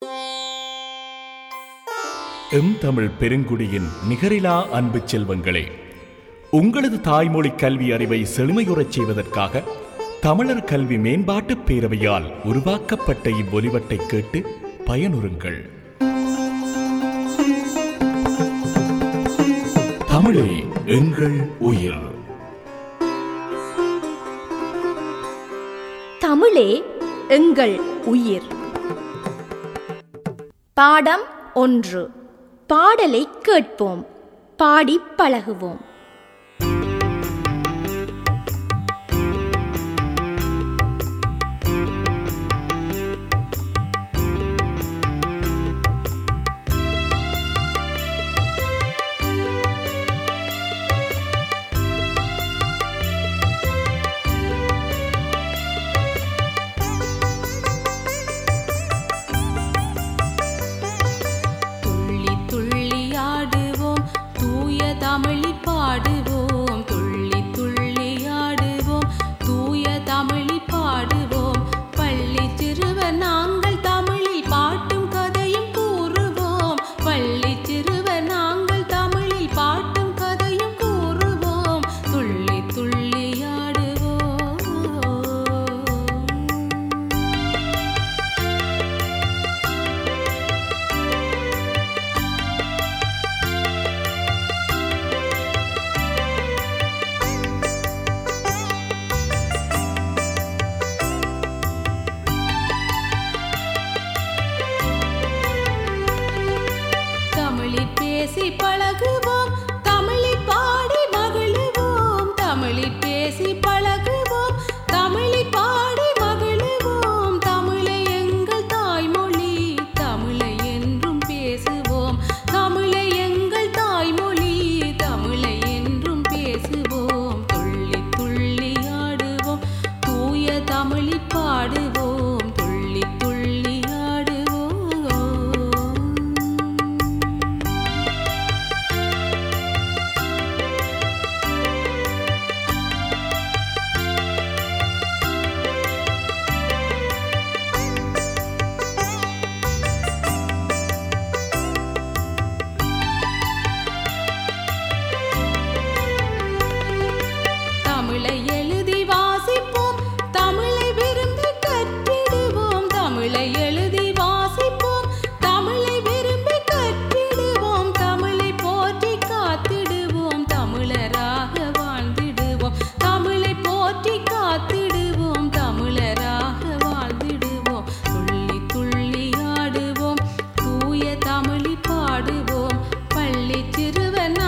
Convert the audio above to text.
M Tamil பெருங்குடியின் நிகரிலா அன்பு செல்வங்களே உங்களது தாய்மொழி கல்வி அறிவை செழுமையுறச் செய்வதற்காக தமிழர் கல்வி மேம்பாட்டுப் பேரவையால் உருவாக்கப்பட்ட இவ்வொலிவட்டை கேட்டு பயனுறுங்கள் தமிழே எங்கள் உயிர் தமிழே எங்கள் உயிர் பாடம் ஒன்று பாடலை கேட்போம் பாடி பழகுவோம் துள்ளி துள்ளி ஆடுவோம் தூய தமிழி பாடுவோம் துள்ளி துள்ளி ஆடுவோம் தூய தமிழி பாடுவோம் பள்ளி சிறுவர் நாங்கள் தமிழில் பாட்டும் கதையும் கூறுவோம் பள்ளி சிறுவர் நாங்கள் தமிழில் பாட்டும் கதையும் கூறுவோம் துள்ளி துள்ளி ஆடுவோம் தமிழில் பேசி பழகுவோம் தமிழில் பாடி மகிழுவோம் தமிழில் பேசி பழகுவோம் தமிழில் பாடி மகிழுவோம் தமிழை எங்கள் தாய்மொழி தமிழை என்றும் பேசுவோம் தமிழை எங்கள் தாய்மொழி தமிழை என்றும் பேசுவோம் துள்ளி துள்ளி ஆடுவோம் தூய தமிழில் பாடுவோம் துள்ளி துள்ளி ஆடுவோம் தமிழை எழுதி வாசிப்போம் தமிழை விரும்பி கற்றிடுவோம் தமிழை எழுதி வாசிப்போம் தமிழை விரும்பி கற்றிடுவோம் தமிழை போற்றி காத்திடுவோம் தமிழராக வாழ்ந்திடுவோம் தமிழை போற்றி காத்திடுவோம் தமிழராக வாழ்ந்திடுவோம் துள்ளி துள்ளி ஆடுவோம் தூய தமிழி பாடுவோம் பள்ளி சிறுவன்